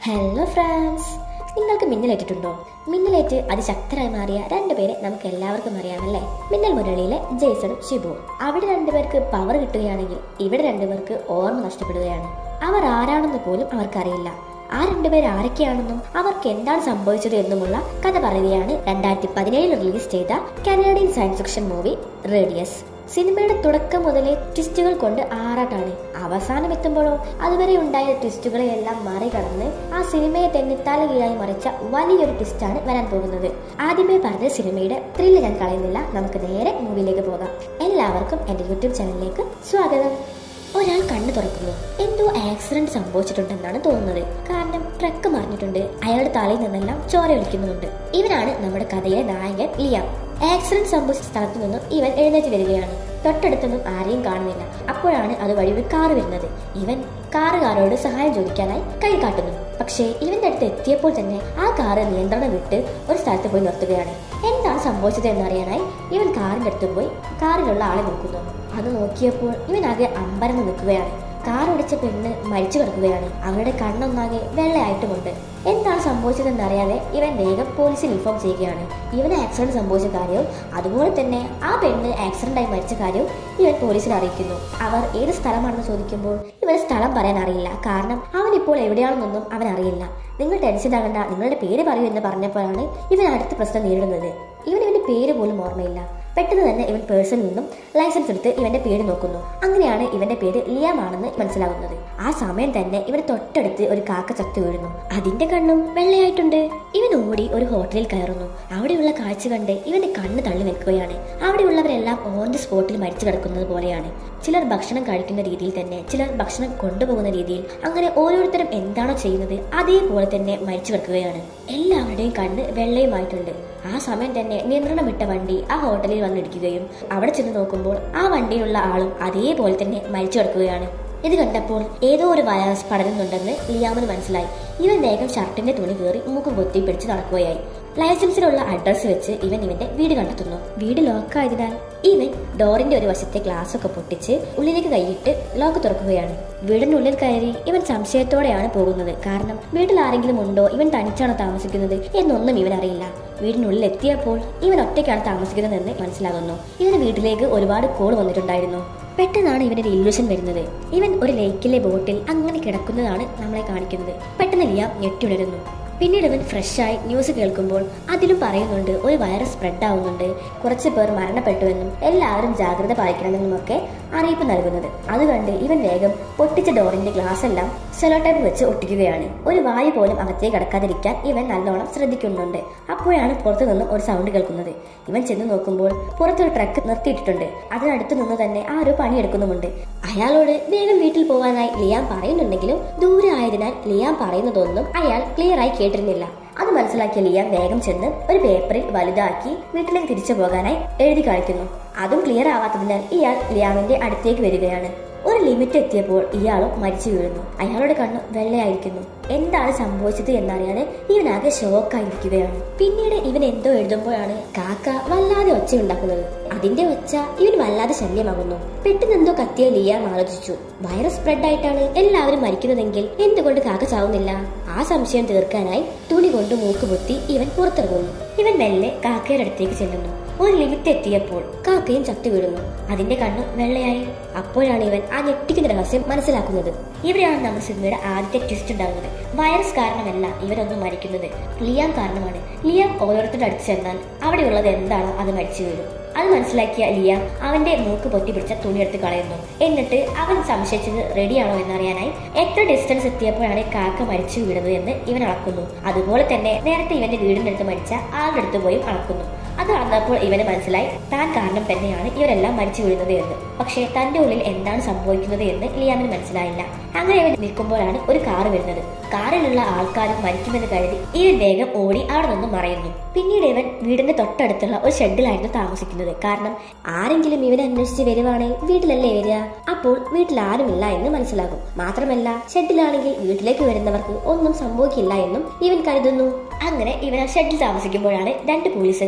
hello France നിങ്ങൾക്ക് മിന്നലേറ്റിട്ടുണ്ടോ മിന്നലേറ്റ് അതിശക്തരായി മാറിയ രണ്ടുപേരെ നമുക്ക് എല്ലാവർക്കും അറിയാമല്ലേ മിന്നൽ മുരളിയിലെ ജെയ്സണും ഷിബുവും അവിടെ രണ്ടുപേർക്ക് പവർ കിട്ടുകയാണെങ്കിൽ ഇവിടെ രണ്ടുപേർക്ക് ഓർമ്മ നഷ്ടപ്പെടുകയാണ് അവർ ആരാണെന്ന് പോലും അവർക്കറിയില്ല ആ രണ്ടുപേർ ആരൊക്കെയാണെന്നും അവർക്ക് എന്താണ് സംഭവിച്ചത് എന്നുമുള്ള കഥ പറയുകയാണ് രണ്ടായിരത്തി പതിനേഴിൽ റിലീസ് ചെയ്ത Canadian science fiction movie Radius സിനിമയുടെ തുടക്കം മുതലേ ട്വിസ്റ്റുകൾ കൊണ്ട് ആറാട്ടാണ് അവസാനം എത്തുമ്പോഴോ അതുവരെ ഉണ്ടായ ട്വിസ്റ്റുകളെയെല്ലാം മറികടന്ന് ആ സിനിമയെ തന്നെ തലകീഴായി മറിച്ച വലിയൊരു ട്വിസ്റ്റാണ് വരാൻ പോകുന്നത് ആദ്യമേ പറഞ്ഞ സിനിമയുടെ ത്രില്ല് ഞാൻ കളയുന്നില്ല നമുക്ക് നേരെ മൂവിയിലേക്ക് പോകാം എല്ലാവർക്കും എൻ്റെ യൂട്യൂബ് ചാനലിലേക്ക് സ്വാഗതം ഒരാൾ കണ്ണു തുറക്കുന്നു എന്തോ ആക്സിഡന്റ് സംഭവിച്ചിട്ടുണ്ടെന്നാണ് തോന്നുന്നത് കാരണം ട്രക്ക് മറിഞ്ഞിട്ടുണ്ട് അയാളുടെ തലയിൽ നിന്നെല്ലാം ചോര ഒലിക്കുന്നുമുണ്ട് ഇവനാണ് നമ്മുടെ കഥയിലെ നായകൻ ലിയാം ആക്സിഡന്റ് സംഭവിച്ച സ്ഥലത്തു നിന്നും ഇവൻ എഴുന്നേറ്റ് വരികയാണ് തൊട്ടടുത്തൊന്നും ആരെയും കാണുന്നില്ല അപ്പോഴാണ് അത് വഴി ഒരു കാറ് വരുന്നത് ഇവൻ കാറുകാരോട് സഹായം ചോദിക്കാനായി കൈ കാട്ടുന്നു പക്ഷേ ഇവന്റെ അടുത്ത് എത്തിയപ്പോൾ തന്നെ ആ കാറ് നിയന്ത്രണം വിട്ട് ഒരു സ്ഥലത്ത് പോയി നിർത്തുകയാണ് എന്താണ് സംഭവിച്ചത് എന്നറിയാനായി ഇവൻ കാറിന്റെ അടുത്ത് പോയി കാറിലുള്ള ആളെ നോക്കുന്നു അത് നോക്കിയപ്പോൾ ഇവൻ ആകെ അമ്പരന്ന് നിൽക്കുകയാണ് കാർ ഓടിച്ച പെണ്ണ് മരിച്ചു കിടക്കുകയാണ് അവളുടെ കണ്ണൊന്നാകെ വെള്ളയായിട്ടുമുണ്ട് എന്താണ് സംഭവിച്ചതെന്ന് അറിയാതെ ഇവൻ വേഗം പോലീസിൽ ഇൻഫോം ചെയ്യുകയാണ് ഇവന് ആക്സിഡന്റ് സംഭവിച്ച കാര്യവും അതുപോലെ തന്നെ ആ പെണ്ണ് ആക്സിഡന്റായി മരിച്ച കാര്യവും ഇവൻ പോലീസിനെ അറിയിക്കുന്നു അവർ ഏത് സ്ഥലമാണെന്ന് ചോദിക്കുമ്പോൾ ഇവന് സ്ഥലം പറയാൻ അറിയില്ല കാരണം അവൻ ഇപ്പോൾ എവിടെയാണെന്നൊന്നും അവൻ അറിയില്ല നിങ്ങൾ ടെൻഷൻ ആകണ്ട നിങ്ങളുടെ പേര് പറയൂ എന്ന് പറഞ്ഞപ്പോഴാണ് ഇവൻ അടുത്ത പ്രശ്നം നേരിടുന്നത് ഇവൻ ഇവന്റെ പേര് പോലും ഓർമ്മയില്ല പെട്ടെന്ന് തന്നെ ഇവൻ പേഴ്സണിൽ നിന്നും ലൈസൻസ് എടുത്ത് ഇവന്റെ പേര് നോക്കുന്നു അങ്ങനെയാണ് ഇവന്റെ പേര് ലിയാം ആണെന്ന് മനസ്സിലാവുന്നത് ആ സമയം തന്നെ ഇവന് തൊട്ടടുത്ത് ഒരു കാക്ക ചത്തു വീഴുന്നു അതിന്റെ കണ്ണും വെള്ളയായിട്ടുണ്ട് ഇവൻ ഓടി ഒരു ഹോട്ടലിൽ കയറുന്നു അവിടെയുള്ള കാഴ്ച കണ്ട് ഇവന്റെ കണ്ണ് തള്ളി നിൽക്കുകയാണ് അവിടെയുള്ളവരെല്ലാം ഓൺ ദി സ്പോട്ടിൽ മരിച്ചു കിടക്കുന്നത് പോലെയാണ് ചിലർ ഭക്ഷണം കഴിക്കുന്ന രീതിയിൽ തന്നെ ചിലർ ഭക്ഷണം കൊണ്ടുപോകുന്ന രീതിയിൽ അങ്ങനെ ഓരോരുത്തരും എന്താണോ ചെയ്യുന്നത് അതേപോലെ തന്നെ മരിച്ചു കിടക്കുകയാണ് എല്ലാവരുടെയും കണ്ണ് വെള്ളയുമായിട്ടുണ്ട് ആ സമയം തന്നെ നിയന്ത്രണം വിട്ട വണ്ടി ആ ഹോട്ടലിൽ വന്നിടിക്കുകയും അവിടെ ചെന്ന് നോക്കുമ്പോൾ ആ വണ്ടിയിലുള്ള ആളും അതേപോലെ തന്നെ മരിച്ചു കിടക്കുകയാണ് ഇത് കണ്ടപ്പോൾ ഏതോ ഒരു വൈറസ് പടരുന്നുണ്ടെന്ന് ലിയാമിന് മനസ്സിലായി ഇവൻ വേഗം ഷർട്ടിന്റെ തുണി കയറി മൂക്കും പൊത്തി പിടിച്ച് നടക്കുകയായി ലൈസൻസിലുള്ള അഡ്രസ് വെച്ച് ഇവൻ ഇവന്റെ വീട് കണ്ടെത്തുന്നു വീട് ലോക്കായതിനാൽ ഇവൻ ഡോറിന്റെ ഒരു വശത്തെ ഗ്ലാസ് ഒക്കെ പൊട്ടിച്ച് ഉള്ളിലേക്ക് കൈയിട്ട് ലോക്ക് തുറക്കുകയാണ് വീടിനുള്ളിൽ കയറി ഇവൻ സംശയത്തോടെയാണ് പോകുന്നത് കാരണം വീട്ടിൽ ആരെങ്കിലും ഉണ്ടോ ഇവൻ തനിച്ചാണോ താമസിക്കുന്നത് എന്നൊന്നും ഇവൻ അറിയില്ല വീടിനുള്ളിൽ എത്തിയപ്പോൾ ഇവൻ ഒറ്റയ്ക്കാണ് താമസിക്കുന്നതെന്ന് മനസ്സിലാകുന്നു ഇവന് വീട്ടിലേക്ക് ഒരുപാട് കോൾ വന്നിട്ടുണ്ടായിരുന്നു പെട്ടെന്നാണ് ഇവനൊരു ഇല്യൂഷൻ വരുന്നത് ഇവൻ ഒരു ലേക്കിലെ ബോട്ടിൽ അങ്ങനെ കിടക്കുന്നതാണ് നമ്മളെ കാണിക്കുന്നത് പെട്ടെന്ന് ലിയാം ഞെട്ടിയുണരുന്നു പിന്നീട് ഇവൻ ഫ്രഷായി ന്യൂസ് കേൾക്കുമ്പോൾ അതിലും പറയുന്നുണ്ട് ഒരു വൈറസ് സ്പ്രെഡ് ആവുന്നുണ്ട് കുറച്ച് പേർ മരണപ്പെട്ടുവെന്നും എല്ലാവരും ജാഗ്രത പാലിക്കണമെന്നും ഒക്കെ അറിയിപ്പ് നൽകുന്നത് അത് കണ്ട് ഇവൻ വേഗം പൊട്ടിച്ച ഡോറിന്റെ ഗ്ലാസ് എല്ലാം സെലോ ടൈപ്പ് വെച്ച് ഒട്ടിക്കുകയാണ് ഒരു വായു പോലും അകത്തേക്ക് കടക്കാതിരിക്കാൻ ഇവൻ നല്ലോണം ശ്രദ്ധിക്കുന്നുണ്ട് അപ്പോഴാണ് പുറത്തു നിന്നും ഒരു സൗണ്ട് കേൾക്കുന്നത് ഇവൻ ചെന്ന് നോക്കുമ്പോൾ പുറത്തൊരു ട്രക്ക് നിർത്തിയിട്ടിട്ടുണ്ട് അതിനടുത്ത് നിന്ന് തന്നെ ആരോ പണിയെടുക്കുന്നുമുണ്ട് അയാളോട് വേഗം വീട്ടിൽ പോകാനായി ലിയാം പറയുന്നുണ്ടെങ്കിലും ദൂരെ ആയതിനാൽ ലിയാം പറയുന്നതൊന്നും അയാൾ ക്ലിയർ ആയി കേട്ടിരുന്നില്ല അത് മനസ്സിലാക്കിയ ലിയാം വേഗം ചെന്ന് ഒരു പേപ്പറിൽ വലുതാക്കി വീട്ടിലേക്ക് തിരിച്ചു പോകാനായി എഴുതി കാണിക്കുന്നു അതും ക്ലിയർ ആവാത്തതിനാൽ ഇയാൾ ലിയാമിന്റെ അടുത്തേക്ക് വരികയാണ് ഒരു ലിമിറ്റ് എത്തിയപ്പോൾ ഇയാളും മരിച്ചു വീഴുന്നു അയാളുടെ കണ്ണ് വെള്ളയായിരിക്കുന്നു എന്താണ് സംഭവിച്ചത് എന്നറിയാതെ ഇവനാകെ ഷോക്കായിരിക്കുകയാണ് പിന്നീട് ഇവൻ എന്തോ എഴുതുമ്പോഴാണ് കാക്ക വല്ലാതെ ഒച്ച ഉണ്ടാക്കുന്നത് അതിന്റെ ഒച്ച ഇവൻ വല്ലാതെ ശല്യമാകുന്നു പെട്ടെന്ന് എന്തോ കത്തിയ ലിയാം ആലോചിച്ചു വൈറസ് സ്പ്രെഡ് ആയിട്ടാണ് എല്ലാവരും മരിക്കുന്നതെങ്കിൽ എന്തുകൊണ്ട് കാക്ക ചാവുന്നില്ല ആ സംശയം തീർക്കാനായി തുണി കൊണ്ട് മൂക്ക് പൊത്തി ഇവൻ പുറത്തിറങ്ങുന്നു ഇവൻ മെല്ലെ കാക്കയുടെ അടുത്തേക്ക് ചെല്ലുന്നു ഒരു ലിമിറ്റ് എത്തിയപ്പോൾ കാക്കയും ചത്തു വീഴുന്നു അതിന്റെ കണ്ണ് വെള്ളയായി അപ്പോഴാണ് ഇവൻ ആ ഞെട്ടിക്കുന്ന രഹസ്യം മനസ്സിലാക്കുന്നത് ഇവിടെയാണ് നമ്മുടെ സിനിമയുടെ ആദ്യത്തെ ട്വിസ്റ്റ് ഉണ്ടാകുന്നത് വൈറസ് കാരണമല്ല ഇവരൊന്നും മരിക്കുന്നത് ലിയാം കാരണമാണ് ലിയാം ഓരോരുത്തരുടെ അടുത്ത് ചെന്നാൽ അവിടെയുള്ളത് എന്താണോ അത് മരിച്ചു വീഴും അത് മനസ്സിലാക്കിയ ലിയാം അവന്റെ മൂക്ക് പൊട്ടി പിടിച്ച തുണിയെടുത്ത് കളയുന്നു എന്നിട്ട് അവൻ സംശയിച്ചത് റെഡിയാണോ എന്നറിയാനായി എത്ര ഡിസ്റ്റൻസ് എത്തിയപ്പോഴാണ് കാക്ക മരിച്ചു വീഴുന്നത് എന്ന് ഇവൻ അളക്കുന്നു അതുപോലെ തന്നെ നേരത്തെ ഇവന്റെ വീടിന്റെ അടുത്ത് മരിച്ച ആളുടെ അടുത്ത് പോയി അളക്കുന്നു അത് അളന്നപ്പോൾ ഇവന് മനസ്സിലായി താൻ കാരണം തന്നെയാണ് ഇവരെല്ലാം മരിച്ചു വീഴുന്നത് എന്ന് പക്ഷേ തന്റെ ഉള്ളിൽ എന്താണ് സംഭവിക്കുന്നത് എന്ന് ലിയാമിന് മനസ്സിലായില്ല അങ്ങനെ ഇവൻ നിൽക്കുമ്പോഴാണ് ഒരു കാറ് വരുന്നത് കാറിലുള്ള ആൾക്കാരും മരിക്കുമെന്ന് കരുതി ഇവൻ വേഗം ഓടി അവിടെ നിന്ന് മറയുന്നു പിന്നീട് ഇവൻ വീടിന്റെ തൊട്ടടുത്തുള്ള ഒരു ഷെഡിലായിരുന്നു താമസിക്കുന്നത് കാരണം ആരെങ്കിലും ഇവനെ അന്വേഷിച്ച് വരുവാണെങ്കിൽ വീട്ടിലല്ലേ വരിക അപ്പോൾ വീട്ടിൽ ആരുമില്ല എന്ന് മനസ്സിലാകും മാത്രമല്ല ഷെഡിലാണെങ്കിൽ വീട്ടിലേക്ക് വരുന്നവർക്ക് ഒന്നും സംഭവിക്കില്ല എന്നും ഇവൻ കരുതുന്നു അങ്ങനെ ഇവൻ ആ ഷെഡിൽ താമസിക്കുമ്പോഴാണ് രണ്ട് പോലീസുകാർ ഇവന്റെ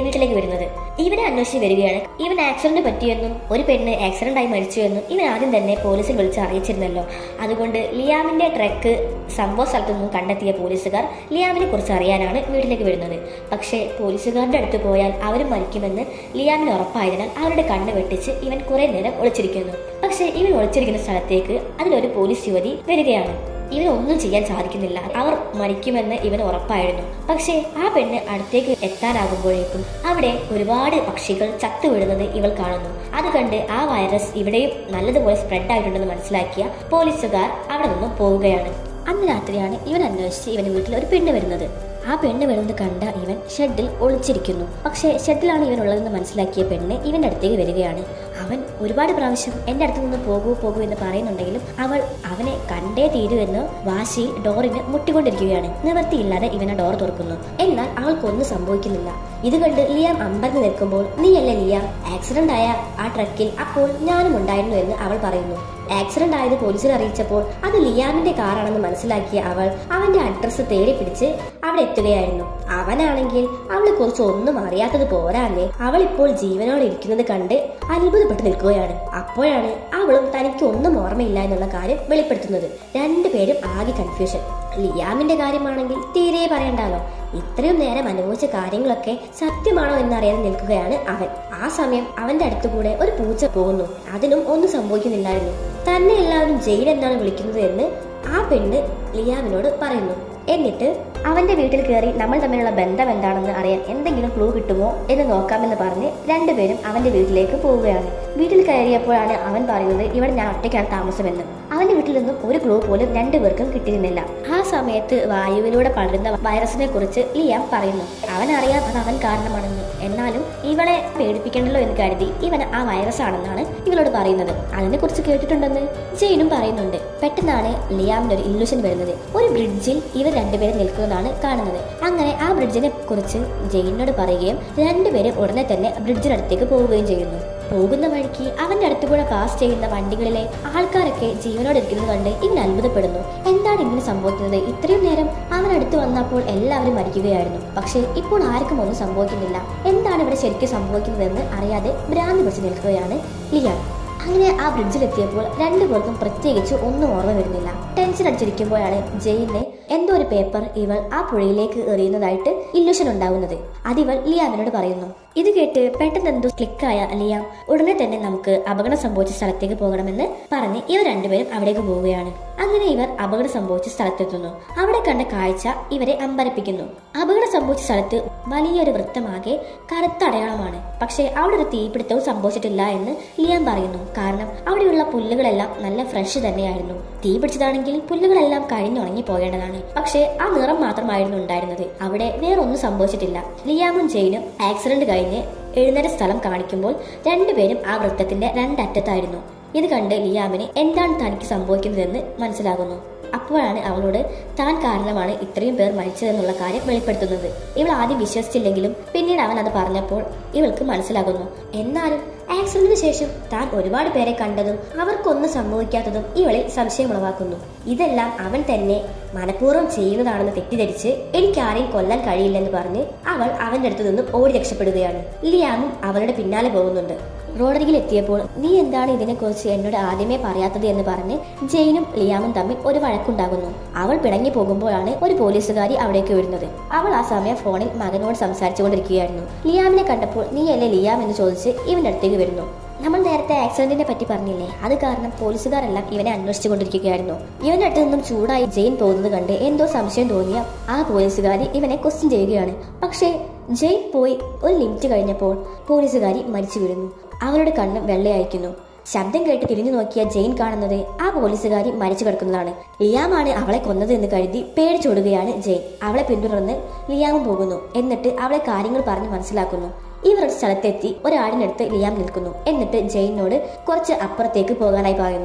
വീട്ടിലേക്ക് വരുന്നത് ഇവനെ അന്വേഷിച്ച് വരികയാണ് ഇവൻ ആക്സിഡന്റ് പറ്റിയെന്നും ഒരു പെണ്ണ് ആക്സിഡന്റ് ആയി മരിച്ചു എന്നും ഇവൻ ആദ്യം തന്നെ പോലീസിൽ വിളിച്ച് അറിയിച്ചിരുന്നല്ലോ അതുകൊണ്ട് ലിയാമിന്റെ ട്രക്ക് സംഭവ സ്ഥലത്തു നിന്നും കണ്ടെത്തിയ പോലീസുകാർ ലിയാമിനെ കുറിച്ച് അറിയാനാണ് വീട്ടിലേക്ക് വരുന്നത് പക്ഷേ പോലീസുകാരുടെ അടുത്ത് പോയാൽ അവരും മരിക്കുമെന്ന് ലിയാമിന് ഉറപ്പായതിനാൽ അവരുടെ കണ്ണ് വെട്ടിച്ച് ഇവൻ കുറെ നേരം ഒളിച്ചിരിക്കുന്നു പക്ഷേ ഇവൻ ഒളിച്ചിരിക്കുന്ന സ്ഥലത്തേക്ക് അതിലൊരു പോലീസ് യുവതി വരികയാണ് ഇവനൊന്നും ചെയ്യാൻ സാധിക്കുന്നില്ല അവർ മരിക്കുമെന്ന് ഇവന് ഉറപ്പായിരുന്നു പക്ഷേ ആ പെണ്ണ് അടുത്തേക്ക് എത്താനാകുമ്പോഴേക്കും അവിടെ ഒരുപാട് പക്ഷികൾ ചത്തുവിടുന്നത് ഇവൾ കാണുന്നു അത് കണ്ട് ആ വൈറസ് ഇവിടെയും നല്ലതുപോലെ സ്പ്രെഡ് ആയിട്ടുണ്ടെന്ന് മനസ്സിലാക്കിയ പോലീസുകാർ അവിടെ നിന്നും പോവുകയാണ് അന്ന് രാത്രിയാണ് ഇവൻ അന്വേഷിച്ച് ഇവന് വീട്ടിൽ ഒരു പെണ്ണ് വരുന്നത് ആ പെണ്ണ് വരുന്നത് കണ്ട ഇവൻ ഷെഡിൽ ഒളിച്ചിരിക്കുന്നു പക്ഷേ ഷെഡിലാണ് ഇവൻ ഉള്ളതെന്ന് മനസ്സിലാക്കിയ പെണ്ണ് ഇവന്റെ അടുത്തേക്ക് വരികയാണ് അവൻ ഒരുപാട് പ്രാവശ്യം എന്റെ അടുത്ത് നിന്ന് പോകൂ പോകൂ എന്ന് പറയുന്നുണ്ടെങ്കിലും അവൾ അവനെ കണ്ടേ തീരൂ എന്ന് വാശിയിൽ ഡോറിന് മുട്ടിക്കൊണ്ടിരിക്കുകയാണ് നിവർത്തിയില്ലാതെ ഇവൻ ആ ഡോർ തുറക്കുന്നു എന്നാൽ അവൾക്കൊന്നും സംഭവിക്കുന്നില്ല ഇത് കണ്ട് ലിയാം അമ്പരന്ന് നിൽക്കുമ്പോൾ നീയല്ലേ ലിയാം ആക്സിഡന്റ് ആയ ആ ട്രക്കിൽ അപ്പോൾ ഞാനും ഉണ്ടായിരുന്നു എന്ന് അവൾ പറയുന്നു ആക്സിഡന്റ് ആയത് പോലീസിനെ അറിയിച്ചപ്പോൾ അത് ലിയാമിന്റെ കാറാണെന്ന് മനസ്സിലാക്കിയ അവൾ അവന്റെ അഡ്രസ്സ് തേടി പിടിച്ച് അവിടെ എത്തുകയായിരുന്നു അവനാണെങ്കിൽ അവളെ കുറിച്ച് ഒന്നും അറിയാത്തത് പോരാന്നേ അവൾ ഇപ്പോൾ ജീവനോടെ ഇരിക്കുന്നത് കണ്ട് അത്ഭുതപ്പെട്ട് നിൽക്കുകയാണ് അപ്പോഴാണ് അവളും തനിക്ക് ഒന്നും ഓർമ്മയില്ല എന്നുള്ള കാര്യം വെളിപ്പെടുത്തുന്നത് രണ്ടുപേരും ആകെ കൺഫ്യൂഷൻ ലിയാമിന്റെ കാര്യമാണെങ്കിൽ തീരെ പറയണ്ടാലോ ഇത്രയും നേരം അനുഭവിച്ച കാര്യങ്ങളൊക്കെ സത്യമാണോ എന്നറിയാതെ നിൽക്കുകയാണ് അവൻ ആ സമയം അവന്റെ അടുത്തുകൂടെ ഒരു പൂച്ച പോകുന്നു അതിനും ഒന്നും സംഭവിക്കുന്നില്ലായിരുന്നു തന്നെ എല്ലാവരും ജയിൽ എന്നാണ് വിളിക്കുന്നത് എന്ന് ആ പെണ്ണ് ലിയാമിനോട് പറയുന്നു എന്നിട്ട് അവന്റെ വീട്ടിൽ കയറി നമ്മൾ തമ്മിലുള്ള ബന്ധം എന്താണെന്ന് അറിയാൻ എന്തെങ്കിലും ക്ലൂ കിട്ടുമോ എന്ന് നോക്കാമെന്ന് പറഞ്ഞ് രണ്ടുപേരും അവന്റെ വീട്ടിലേക്ക് പോവുകയാണ് വീട്ടിൽ കയറിയപ്പോഴാണ് അവൻ പറയുന്നത് ഇവിടെ ഞാൻ ഒറ്റയ്ക്കാണ് താമസമെന്ന് അവന്റെ വീട്ടിൽ നിന്നും ഒരു ക്ലൂ പോലും രണ്ടുപേർക്കും കിട്ടിയിരുന്നില്ല ആ സമയത്ത് വായുവിലൂടെ പടരുന്ന വൈറസിനെ കുറിച്ച് ലിയാം പറയുന്നു അവൻ അറിയാം അത് അവൻ കാരണമാണെന്ന് എന്നാലും ഇവളെ പേടിപ്പിക്കണ്ടല്ലോ എന്ന് കരുതി ഇവൻ ആ വൈറസ് ആണെന്നാണ് ഇവളോട് പറയുന്നത് അതിനെ കുറിച്ച് കേട്ടിട്ടുണ്ടെന്ന് ജെയിനും പറയുന്നുണ്ട് പെട്ടെന്നാണ് ലിയാമിന് ഒരു ഇല്യൂഷൻ വരുന്നത് ഒരു ബ്രിഡ്ജിൽ ഇവർ രണ്ടുപേരും നിൽക്കുന്നതാണ് കാണുന്നത് അങ്ങനെ ആ ബ്രിഡ്ജിനെ കുറിച്ച് ജെയിനോട് പറയുകയും രണ്ടുപേരും ഉടനെ തന്നെ ബ്രിഡ്ജിനടുത്തേക്ക് പോവുകയും ചെയ്യുന്നു പോകുന്ന വഴിക്ക് അവന്റെ അടുത്ത് കൂടെ പാസ് ചെയ്യുന്ന വണ്ടികളിലെ ആൾക്കാരൊക്കെ ജീവനോടെ ഇരിക്കുന്നത് കണ്ട് ഇവൻ അത്ഭുതപ്പെടുന്നു എന്താണ് ഇങ്ങനെ സംഭവിക്കുന്നത് ഇത്രയും നേരം അവൻ അടുത്ത് വന്നപ്പോൾ എല്ലാവരും മരിക്കുകയായിരുന്നു പക്ഷേ ഇപ്പോൾ ആർക്കും ഒന്നും സംഭവിക്കുന്നില്ല എന്താണ് ഇവിടെ ശരിക്കും സംഭവിക്കുന്നതെന്ന് അറിയാതെ ഭ്രാന്തി പിടിച്ച് നിൽക്കുകയാണ് ലിയാൻ അങ്ങനെ ആ ബ്രിഡ്ജിലെത്തിയപ്പോൾ രണ്ടുപേർക്കും പ്രത്യേകിച്ച് ഒന്നും ഓർമ്മ വരുന്നില്ല ടെൻഷൻ അടിച്ചിരിക്കുമ്പോഴാണ് ജയിലിനെ എന്തോ ഒരു പേപ്പർ ഇവൾ ആ പുഴയിലേക്ക് എറിയുന്നതായിട്ട് ഇല്യൂഷൻ ഉണ്ടാവുന്നത് അതിവൾ ലിയാമിനോട് പറയുന്നു ഇത് കേട്ട് പെട്ടെന്ന് എന്തോ ക്ലിക്കായ ലിയാം ഉടനെ തന്നെ നമുക്ക് അപകടം സംഭവിച്ച സ്ഥലത്തേക്ക് പോകണമെന്ന് പറഞ്ഞ് ഇവർ രണ്ടുപേരും അവിടേക്ക് പോവുകയാണ് അങ്ങനെ ഇവർ അപകടം സംഭവിച്ച സ്ഥലത്തെത്തുന്നു അവിടെ കണ്ട കാഴ്ച ഇവരെ അമ്പരപ്പിക്കുന്നു അപകടം സംഭവിച്ച സ്ഥലത്ത് വലിയൊരു വൃത്തമാകെ കറുത്ത അടയാളമാണ് പക്ഷേ അവിടെ ഒരു തീപിടുത്തവും സംഭവിച്ചിട്ടില്ല എന്ന് ലിയാൻ പറയുന്നു കാരണം അവിടെയുള്ള പുല്ലുകളെല്ലാം നല്ല ഫ്രഷ് തന്നെയായിരുന്നു തീ പിടിച്ചതാണെങ്കിൽ പുല്ലുകളെല്ലാം കഴിഞ്ഞുണങ്ങി പോകേണ്ടതാണ് പക്ഷേ ആ നിറം മാത്രമായിരുന്നു ഉണ്ടായിരുന്നത് അവിടെ വേറൊന്നും സംഭവിച്ചിട്ടില്ല ലിയാമും ജെയിനും ആക്സിഡന്റ് കഴിഞ്ഞ് എഴുന്നേറ്റ സ്ഥലം കാണിക്കുമ്പോൾ രണ്ടുപേരും ആ വൃത്തത്തിന്റെ രണ്ടറ്റത്തായിരുന്നു ഇത് കണ്ട് ലിയാമിന് എന്താണ് തനിക്ക് സംഭവിക്കുന്നതെന്ന് മനസ്സിലാകുന്നു അപ്പോഴാണ് അവളോട് താൻ കാരണമാണ് ഇത്രയും പേർ മരിച്ചതെന്നുള്ള കാര്യം വെളിപ്പെടുത്തുന്നത് ഇവൾ ആദ്യം വിശ്വസിച്ചില്ലെങ്കിലും പിന്നീട് അവൻ അത് പറഞ്ഞപ്പോൾ ഇവൾക്ക് മനസ്സിലാകുന്നു എന്നാലും ആക്സിഡന്റിന് ശേഷം താൻ ഒരുപാട് പേരെ കണ്ടതും അവർക്കൊന്നും സംഭവിക്കാത്തതും ഇവളിൽ സംശയമുളവാക്കുന്നു ഇതെല്ലാം അവൻ തന്നെ മനഃപൂർവ്വം ചെയ്യുന്നതാണെന്ന് തെറ്റിദ്ധരിച്ച് എനിക്ക് ആരെയും കൊല്ലാൻ കഴിയില്ലെന്ന് പറഞ്ഞ് അവൾ അവന്റെ അടുത്ത് നിന്നും ഓടി രക്ഷപ്പെടുകയാണ് ലിയാമും അവളുടെ പിന്നാലെ പോകുന്നുണ്ട് റോഡരികിൽ എത്തിയപ്പോൾ നീ എന്താണ് ഇതിനെക്കുറിച്ച് എന്നോട് ആദ്യമേ പറയാത്തത് എന്ന് പറഞ്ഞ് ജെയിനും ലിയാമും തമ്മിൽ ഒരു വഴക്കുണ്ടാകുന്നു അവൾ പിണങ്ങി പോകുമ്പോഴാണ് ഒരു പോലീസുകാരി അവിടേക്ക് വരുന്നത് അവൾ ആ സമയം ഫോണിൽ മകനോട് സംസാരിച്ചുകൊണ്ടിരിക്കുകയായിരുന്നു ലിയാമിനെ കണ്ടപ്പോൾ നീയല്ലേ ലിയാം എന്ന് ചോദിച്ച് ഇവന്റെ അടുത്തേക്ക് വരുന്നു നമ്മൾ നേരത്തെ ആക്സിഡന്റിനെ പറ്റി പറഞ്ഞില്ലേ അത് കാരണം പോലീസുകാരെല്ലാം ഇവനെ അന്വേഷിച്ചുകൊണ്ടിരിക്കുകയായിരുന്നു ഇവന്റെ അടുത്ത് നിന്നും ചൂടായി ജെയിൻ പോകുന്നത് കണ്ട് എന്തോ സംശയം തോന്നിയ ആ പോലീസുകാരി ഇവനെ ക്വസ്റ്റ്യൻ ചെയ്യുകയാണ് പക്ഷേ ജെയിൻ പോയി ഒരു ലിമിറ്റ് കഴിഞ്ഞപ്പോൾ പോലീസുകാരി മരിച്ചു വീഴുന്നു അവരുടെ കണ്ണ് വെള്ളയയക്കുന്നു ശബ്ദം കേട്ട് തിരിഞ്ഞു നോക്കിയ ജെയിൻ കാണുന്നത് ആ പോലീസുകാരി മരിച്ചു കിടക്കുന്നതാണ് ലിയാമാണ് അവളെ കൊന്നത് എന്ന് കരുതി പേടിച്ചോടുകയാണ് ജെയിൻ അവളെ പിന്തുടർന്ന് ലിയാമും പോകുന്നു എന്നിട്ട് അവളെ കാര്യങ്ങൾ പറഞ്ഞ് മനസ്സിലാക്കുന്നു ഇവർ ഒരു സ്ഥലത്തെത്തി ഒരാടിനടുത്ത് ലിയാം നിൽക്കുന്നു എന്നിട്ട് ജെയിനോട് കുറച്ച് അപ്പുറത്തേക്ക് പോകാനായി പറയുന്നു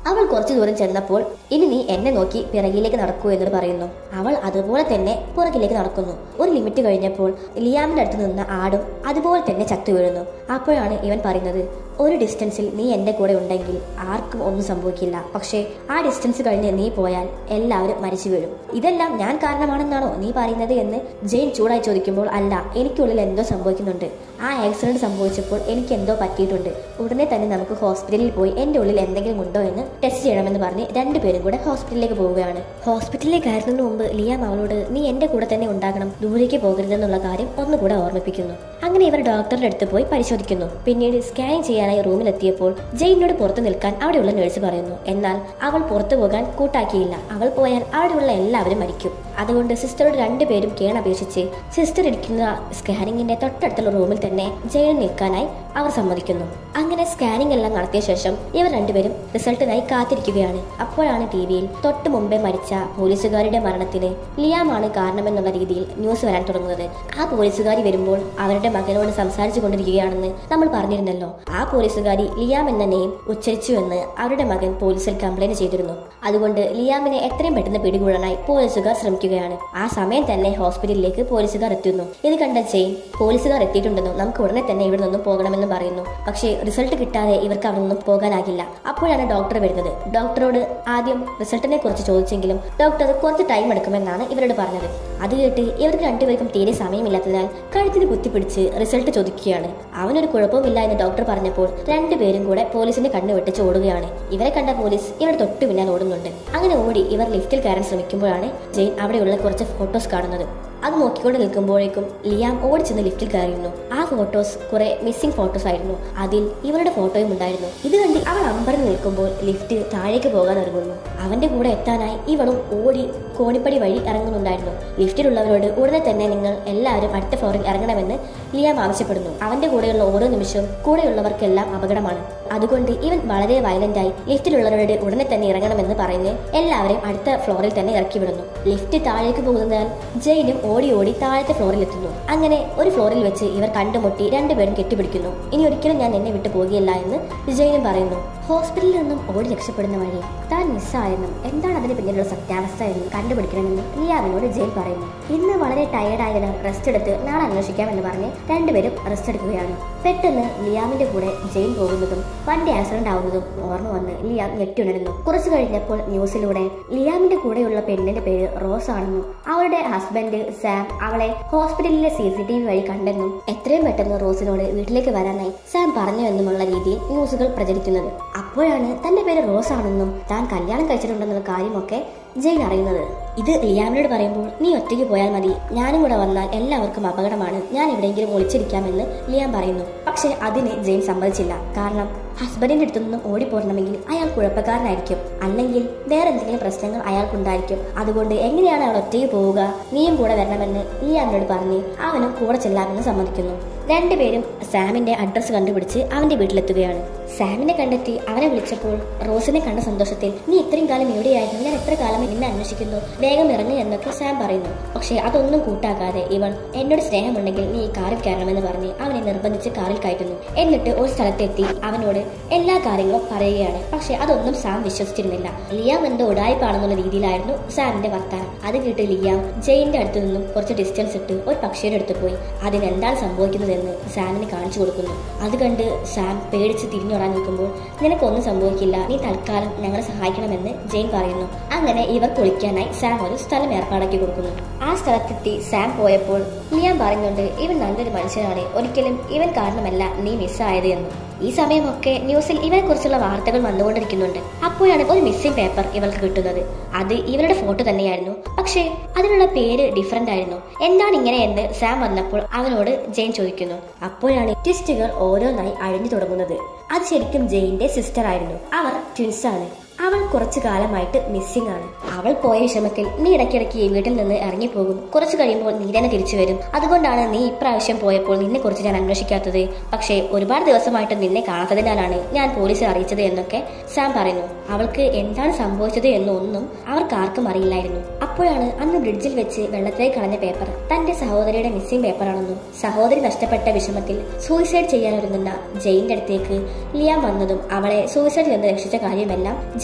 അവൾ കുറച്ചു ദൂരം ചെന്നപ്പോൾ ഇനി നീ എന്നെ നോക്കി പിറകിലേക്ക് നടക്കൂ എന്ന് പറയുന്നു അവൾ അതുപോലെ തന്നെ പുറകിലേക്ക് നടക്കുന്നു ഒരു ലിമിറ്റ് കഴിഞ്ഞപ്പോൾ ലിയാമിന്റെ അടുത്ത് നിന്ന ആടും അതുപോലെ തന്നെ ചത്തു വീഴുന്നു അപ്പോഴാണ് ഇവൻ പറയുന്നത് ഒരു ഡിസ്റ്റൻസിൽ നീ എൻ്റെ കൂടെ ഉണ്ടെങ്കിൽ ആർക്കും ഒന്നും സംഭവിക്കില്ല പക്ഷേ ആ ഡിസ്റ്റൻസ് കഴിഞ്ഞ് നീ പോയാൽ എല്ലാവരും മരിച്ചു വീഴും ഇതെല്ലാം ഞാൻ കാരണമാണെന്നാണോ നീ പറയുന്നത് എന്ന് ജെയിൻ ചൂടായി ചോദിക്കുമ്പോൾ അല്ല എനിക്കുള്ളിൽ എന്തോ സംഭവിക്കുന്നുണ്ട് ആ ആക്സിഡന്റ് സംഭവിച്ചപ്പോൾ എനിക്ക് എന്തോ പറ്റിയിട്ടുണ്ട് ഉടനെ തന്നെ നമുക്ക് ഹോസ്പിറ്റലിൽ പോയി എൻ്റെ ഉള്ളിൽ എന്തെങ്കിലും ഉണ്ടോ എന്ന് ടെസ്റ്റ് ചെയ്യണമെന്ന് പറഞ്ഞ് രണ്ടുപേരും കൂടെ ഹോസ്പിറ്റലിലേക്ക് പോവുകയാണ് ഹോസ്പിറ്റലിലേക്ക് കയറുന്നതിന് മുമ്പ് ലിയാം അവളോട് നീ എൻ്റെ കൂടെ തന്നെ ഉണ്ടാകണം ദൂരേക്ക് പോകരുതെന്നുള്ള കാര്യം ഒന്നുകൂടെ ഓർമ്മിപ്പിക്കുന്നു അങ്ങനെ ഇവർ ഡോക്ടറുടെ അടുത്ത് പോയി പരിശോധിക്കുന്നു പിന്നീട് സ്കാൻ ചെയ്യാനായി റൂമിലെത്തിയപ്പോൾ ജെയിനോട് പുറത്തു നിൽക്കാൻ അവിടെയുള്ള നഴ്സ് പറയുന്നു എന്നാൽ അവൾ പുറത്തു പോകാൻ കൂട്ടാക്കിയില്ല അവൾ പോയാൽ അവിടെയുള്ള എല്ലാവരും മരിക്കും അതുകൊണ്ട് സിസ്റ്ററോട് രണ്ടുപേരും കേണപേക്ഷിച്ച് സിസ്റ്റർ ഇരിക്കുന്ന സ്കാനിങ്ങിന്റെ തൊട്ടടുത്തുള്ള റൂമിൽ തന്നെ ജെയിൻ നിൽക്കാനായി അവർ സമ്മതിക്കുന്നു അങ്ങനെ സ്കാനിംഗ് എല്ലാം നടത്തിയ ശേഷം ഇവർ രണ്ടുപേരും റിസൾട്ടിനായി കാത്തിരിക്കുകയാണ് അപ്പോഴാണ് ടി വിയിൽ തൊട്ട് മുമ്പേ മരിച്ച പോലീസുകാരുടെ മരണത്തിന് ലിയാമാണ് കാരണമെന്നുള്ള രീതിയിൽ ന്യൂസ് വരാൻ തുടങ്ങുന്നത് ആ പോലീസുകാരി വരുമ്പോൾ അവരുടെ മകനോട് സംസാരിച്ചു കൊണ്ടിരിക്കുകയാണെന്ന് നമ്മൾ പറഞ്ഞിരുന്നല്ലോ ആ പോലീസുകാരി ലിയാം എന്ന നെയിം ഉച്ചരിച്ചു എന്ന് അവരുടെ മകൻ പോലീസിൽ കംപ്ലൈന്റ് ചെയ്തിരുന്നു അതുകൊണ്ട് ലിയാമിനെ എത്രയും പെട്ടെന്ന് പിടികൂടാനായി പോലീസുകാർ ശ്രമിക്കുകയാണ് ആ സമയം തന്നെ ഹോസ്പിറ്റലിലേക്ക് പോലീസുകാർ എത്തുന്നു ഇത് കണ്ട ജെയിൻ പോലീസുകാർ എത്തിയിട്ടുണ്ടെന്നും നമുക്ക് ഉടനെ തന്നെ ഇവിടെ നിന്നും പോകണമെന്ന് പറയുന്നു പക്ഷേ റിസൾട്ട് കിട്ടാതെ ഇവർക്ക് അവിടെ നിന്നും പോകാനാകില്ല അപ്പോഴാണ് ഡോക്ടർ വരുന്നത് ഡോക്ടറോട് ആദ്യം റിസൾട്ടിനെ കുറിച്ച് ചോദിച്ചെങ്കിലും ഡോക്ടർ കുറച്ച് ടൈം എടുക്കുമെന്നാണ് ഇവരോട് പറഞ്ഞത് അത് കേട്ട് ഇവർക്ക് രണ്ടുപേർക്കും തീരെ സമയമില്ലാത്തതിനാൽ കഴുത്തിന് കുത്തിപ്പിടിച്ച് റിസൾട്ട് ചോദിക്കുകയാണ് അവനൊരു കുഴപ്പമില്ല എന്ന് ഡോക്ടർ പറഞ്ഞപ്പോൾ രണ്ടുപേരും കൂടെ പോലീസിന്റെ കണ്ണു വെട്ടിച്ച് ഓടുകയാണ് ഇവരെ കണ്ട പോലീസ് ഇവരുടെ തൊട്ടു പിന്നാലെ ഓടുന്നുണ്ട് അങ്ങനെ ഓടി ഇവർ ലിഫ്റ്റിൽ കയറാൻ ശ്രമിക്കുമ്പോഴാണ് ജെയിൻ അവിടെയുള്ള കുറച്ച് ഫോട്ടോസ് കാണുന്നത് അത് നോക്കിക്കൊണ്ട് നിൽക്കുമ്പോഴേക്കും ലിയാം ഓടിച്ചെന്ന് ലിഫ്റ്റിൽ കയറിയിരുന്നു ആ ഫോട്ടോസ് കുറെ മിസ്സിംഗ് ഫോട്ടോസ് ആയിരുന്നു അതിൽ ഇവരുടെ ഫോട്ടോയും ഉണ്ടായിരുന്നു ഇത് കണ്ട് അവൾ അമ്പറിൽ നിൽക്കുമ്പോൾ ലിഫ്റ്റ് താഴേക്ക് പോകാൻ ഇറങ്ങുന്നു അവന്റെ കൂടെ എത്താനായി ഇവളും ഓടി കോണിപ്പടി വഴി ഇറങ്ങുന്നുണ്ടായിരുന്നു ലിഫ്റ്റിലുള്ളവരോട് ഉടനെ തന്നെ നിങ്ങൾ എല്ലാവരും അടുത്ത ഫ്ലോറിൽ ഇറങ്ങണമെന്ന് ലിയാം ആവശ്യപ്പെടുന്നു അവന്റെ കൂടെയുള്ള ഓരോ നിമിഷവും കൂടെയുള്ളവർക്കെല്ലാം അപകടമാണ് അതുകൊണ്ട് ഇവൻ വളരെ വയലന്റായി ലിഫ്റ്റിലുള്ളവരോട് ഉടനെ തന്നെ ഇറങ്ങണമെന്ന് പറഞ്ഞ് എല്ലാവരെയും അടുത്ത ഫ്ലോറിൽ തന്നെ ഇറക്കി വിടുന്നു ലിഫ്റ്റ് താഴേക്ക് പോകുന്നതിനാൽ ജയിനും ഓടി ഓടി താഴത്തെ ഫ്ലോറിൽ എത്തുന്നു അങ്ങനെ ഒരു ഫ്ലോറിൽ വെച്ച് ഇവർ കണ്ടുമുട്ടി രണ്ടുപേരും കെട്ടിപ്പിടിക്കുന്നു ഇനി ഒരിക്കലും ഞാൻ എന്നെ വിട്ടു പോകുകയില്ല എന്ന് ജയിനും പറയുന്നു ഹോസ്പിറ്റലിൽ നിന്നും ഓടി രക്ഷപ്പെടുന്ന വഴി താൻ മിസ്സായെന്നും എന്താണ് അതിന് പിന്നിലുള്ള സത്യാവസ്ഥ എന്നും കണ്ടുപിടിക്കണമെന്നും ലിയാവിനോട് ജയിൽ പറയുന്നു ഇന്ന് വളരെ ടയർഡായതിനാൽ റെസ്റ്റ് എടുത്ത് നാളെ അന്വേഷിക്കാമെന്ന് പറഞ്ഞ് രണ്ടുപേരും റെസ്റ്റ് എടുക്കുകയാണ് പെട്ടെന്ന് ലിയാമിന്റെ കൂടെ ജയിൽ പോകുന്നതും വണ്ടി ആക്സിഡന്റ് ആവുന്നതും ഓർമ്മ വന്ന് ലിയാം ഞെട്ടിയുണരുന്നു കുറച്ചു കഴിഞ്ഞപ്പോൾ ന്യൂസിലൂടെ ലിയാമിന്റെ കൂടെയുള്ള പെണ്ണിന്റെ പേര് റോസ് ആണെന്നും അവളുടെ ഹസ്ബൻഡ് സാം അവളെ ഹോസ്പിറ്റലിലെ സി സി ടി വി വഴി കണ്ടെന്നും എത്രയും പെട്ടെന്ന് റോസിനോട് വീട്ടിലേക്ക് വരാനായി സാം പറഞ്ഞു എന്നുമുള്ള രീതിയിൽ ന്യൂസുകൾ പ്രചരിക്കുന്നത് അപ്പോഴാണ് തന്റെ പേര് റോസ് ആണെന്നും താൻ കല്യാണം കഴിച്ചിട്ടുണ്ടെന്നുള്ള കാര്യമൊക്കെ ജെയിൻ അറിയുന്നത് ഇത് ലിയാമിനോട് പറയുമ്പോൾ നീ ഒറ്റയ്ക്ക് പോയാൽ മതി ഞാനും കൂടെ വന്നാൽ എല്ലാവർക്കും അപകടമാണ് ഞാൻ എവിടെയെങ്കിലും ഒളിച്ചിരിക്കാമെന്ന് ലിയാം പറയുന്നു പക്ഷേ അതിന് ജെയിൻ സമ്മതിച്ചില്ല കാരണം ഹസ്ബൻഡിന്റെ അടുത്തു നിന്നും ഓടിപ്പോരണമെങ്കിൽ അയാൾ കുഴപ്പക്കാരനായിരിക്കും അല്ലെങ്കിൽ വേറെ എന്തെങ്കിലും പ്രശ്നങ്ങൾ അയാൾക്കുണ്ടായിരിക്കും അതുകൊണ്ട് എങ്ങനെയാണ് അവൾ ഒറ്റയ്ക്ക് പോവുക നീയും കൂടെ വരണമെന്ന് ലിയാമിനോട് പറഞ്ഞ് അവനും കൂടെ ചെല്ലാമെന്ന് സമ്മതിക്കുന്നു രണ്ടുപേരും സാമിന്റെ അഡ്രസ്സ് കണ്ടുപിടിച്ച് അവന്റെ വീട്ടിലെത്തുകയാണ് സാമിനെ കണ്ടെത്തി അവനെ വിളിച്ചപ്പോൾ റോസിനെ കണ്ട സന്തോഷത്തിൽ നീ ഇത്രയും കാലം എവിടെയായിരുന്നു ഞാൻ എത്ര കാലം നിന്നെ അന്വേഷിക്കുന്നു വേഗം ഇറങ്ങി എന്നൊക്കെ സാം പറയുന്നു പക്ഷേ അതൊന്നും കൂട്ടാക്കാതെ ഇവൾ എന്നോട് സ്നേഹമുണ്ടെങ്കിൽ നീ ഈ കാറിൽ കയറണമെന്ന് പറഞ്ഞ് അവനെ നിർബന്ധിച്ച് കാറിൽ കയറ്റുന്നു എന്നിട്ട് ഒരു സ്ഥലത്തെത്തി അവനോട് എല്ലാ കാര്യങ്ങളും പറയുകയാണ് പക്ഷെ അതൊന്നും സാം വിശ്വസിച്ചിരുന്നില്ല ലിയാം എന്തോ ഉടായ്പാണെന്നുള്ള രീതിയിലായിരുന്നു സാമിന്റെ വർത്താനം അത് കേട്ട് ലിയാം ജയിന്റെ അടുത്ത് നിന്നും കുറച്ച് ഡിസ്റ്റൻസ് ഇട്ട് ഒരു പക്ഷിയുടെ അടുത്ത് പോയി അതിനെന്താണ് സംഭവിക്കുന്നതെന്ന് സാമിന് കാണിച്ചു കൊടുക്കുന്നു അത് കണ്ട് സാം പേടിച്ച് തിരിഞ്ഞോടാൻ നിൽക്കുമ്പോൾ നിനക്കൊന്നും സംഭവിക്കില്ല നീ തൽക്കാലം ഞങ്ങളെ സഹായിക്കണമെന്ന് ജെയിൻ പറയുന്നു അങ്ങനെ ഇവർ കുളിക്കാനായി സാം ഒരു സ്ഥലം ഏർപ്പാടാക്കി കൊടുക്കുന്നു ആ സ്ഥലത്തെത്തി സാം പോയപ്പോൾ ലിയാം പറയുന്നുണ്ട് ഇവൻ നല്ലൊരു മനുഷ്യനാണ് ഒരിക്കലും ഇവൻ കാരണമല്ല നീ മിസ്സായത് എന്ന് ഈ സമയമൊക്കെ ന്യൂസിൽ ഇവരെ കുറിച്ചുള്ള വാർത്തകൾ വന്നുകൊണ്ടിരിക്കുന്നുണ്ട് അപ്പോഴാണ് ഒരു മിസ്സിംഗ് പേപ്പർ ഇവൾക്ക് കിട്ടുന്നത് അത് ഇവരുടെ ഫോട്ടോ തന്നെയായിരുന്നു പക്ഷേ അതിനുള്ള പേര് ഡിഫറെന്റ് ആയിരുന്നു എന്താണ് ഇങ്ങനെ എന്ന് സാം വന്നപ്പോൾ അവനോട് ജെയിൻ ചോദിക്കുന്നു അപ്പോഴാണ് ട്വിസ്റ്റുകൾ ഓരോന്നായി അഴിഞ്ഞു തുടങ്ങുന്നത് അത് ശരിക്കും ജെയിന്റെ സിസ്റ്റർ ആയിരുന്നു അവർ ട്വിൻസ് ആണ് അവൾ കുറച്ചു കാലമായിട്ട് മിസ്സിംഗ് ആണ് അവൾ പോയ വിഷമത്തിൽ നീ ഇടയ്ക്കിടയ്ക്ക് ഈ വീട്ടിൽ നിന്ന് ഇറങ്ങിപ്പോകും കുറച്ചു കഴിയുമ്പോൾ നീ തന്നെ തിരിച്ചു വരും അതുകൊണ്ടാണ് നീ ഇപ്രാവശ്യം പോയപ്പോൾ നിന്നെ കുറിച്ച് ഞാൻ അന്വേഷിക്കാത്തത് പക്ഷേ ഒരുപാട് ദിവസമായിട്ട് നിന്നെ കാണാത്തതിനാലാണ് ഞാൻ പോലീസിൽ അറിയിച്ചത് എന്നൊക്കെ സാം പറയുന്നു അവൾക്ക് എന്താണ് സംഭവിച്ചത് എന്നൊന്നും അവർക്ക് ആർക്കും അറിയില്ലായിരുന്നു അപ്പോഴാണ് അന്ന് ബ്രിഡ്ജിൽ വെച്ച് വെള്ളത്തിലേക്ക് കളഞ്ഞ പേപ്പർ തന്റെ സഹോദരിയുടെ മിസ്സിംഗ് പേപ്പറാണെന്നും സഹോദരി നഷ്ടപ്പെട്ട വിഷമത്തിൽ സൂയിസൈഡ് ചെയ്യാനൊരുങ്ങുന്ന ജയിന്റെ അടുത്തേക്ക് ലിയാം വന്നതും അവളെ സൂയിസൈഡിൽ നിന്ന് രക്ഷിച്ച കാര്യമെല്ലാം ജെയിൻ